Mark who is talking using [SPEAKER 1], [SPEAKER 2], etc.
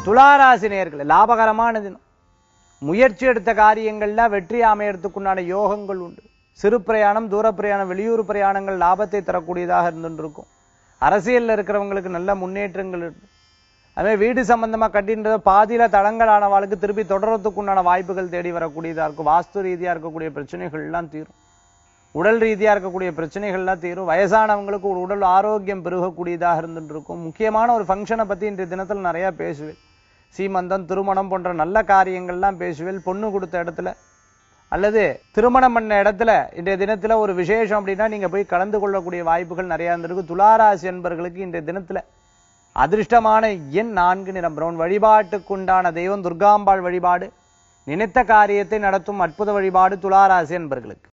[SPEAKER 1] துளாராசி நேயர்களே லாபகரமான தினம் முயற்சி எடுத்த காரியங்கள்ல வெற்றி அமையறதுக்குண்டான யோகங்கள் உண்டு சிறு பிரயாணம் தூர பிரயாணம் வெளியூர் பிரயாணங்கள் லாபத்தை தரக்கூடியதாக இருந்துருக்கும் அரசியல்ல இருக்கிறவங்களுக்கு நல்ல முன்னேற்றங்கள் இருக்கு அதே வீடு சம்பந்தமா கட்டின்றத பாதியில தளங்களானவாளுக்கு திருப்பி தொடர்றதுக்குண்டான வாய்ப்புகள் தேடி வரக்கூடியதா இருக்கும் வாஸ்து ரீதியா இருக்கக்கூடிய பிரச்சனைகள் எல்லாம் தீரும் உடல் ரீதியா இருக்கக்கூடிய பிரச்சனைகள்லாம் தீரும் வயசானவங்களுக்கு ஒரு உடல் ஆரோக்கியம் பெருகக்கூடியதாக இருந்துட்டு இருக்கும் முக்கியமான ஒரு ஃபங்க்ஷனை பத்தி இன்றைய தினத்துல நிறைய பேசுவேன் சீமந்தம் திருமணம் போன்ற நல்ல காரியங்கள்லாம் பேசுவேன் பொண்ணு கொடுத்த இடத்துல அல்லது திருமணம் பண்ண இடத்துல இன்றைய தினத்துல ஒரு விசேஷம் அப்படின்னா நீங்க போய் கலந்து கொள்ளக்கூடிய வாய்ப்புகள் நிறைய இருந்திருக்கு துளாராசி என்பர்களுக்கு இன்றைய தினத்துல அதிர்ஷ்டமான எண் நான்கு நிறம் பிரவுன் வழிபாட்டுக்குண்டான தெய்வம் துர்காம்பாள் வழிபாடு நினைத்த காரியத்தை நடத்தும் அற்புத வழிபாடு துளாராசி என்பர்களுக்கு